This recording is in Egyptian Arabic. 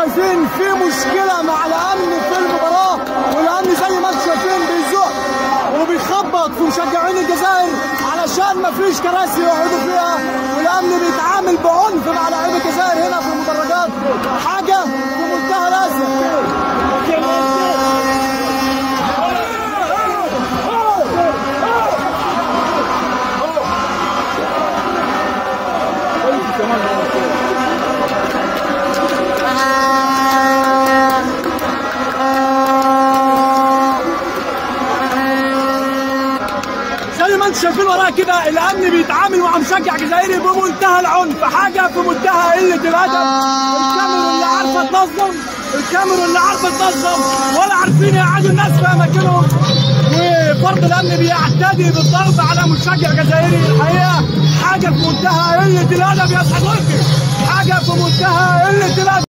شايفين في مشكله مع الامن في المباراه والامن زي ما انتم شايفين بيزق وبيخبط في مشجعين الجزائر علشان ما فيش كراسي يقعدوا فيها والامن بيتعامل بعنف مع لاعبي الجزائر هنا في المدرجات حاجه في منتهى الازمه زي ما انتم شايفين ورايا كده الامن بيتعامل مع مشجع جزائري بمنتهى العنف حاجه في منتهى قله الادب الكاميرا اللي عارفه تنظم الكاميرا اللي عارفه تنظم ولا عارفين يقعدوا الناس في اماكنهم وفرد الامن بيعتدي بالضرب على مشجع جزائري الحقيقه حاجه في منتهى قله الادب يا صديقي حاجه في منتهى قله الادب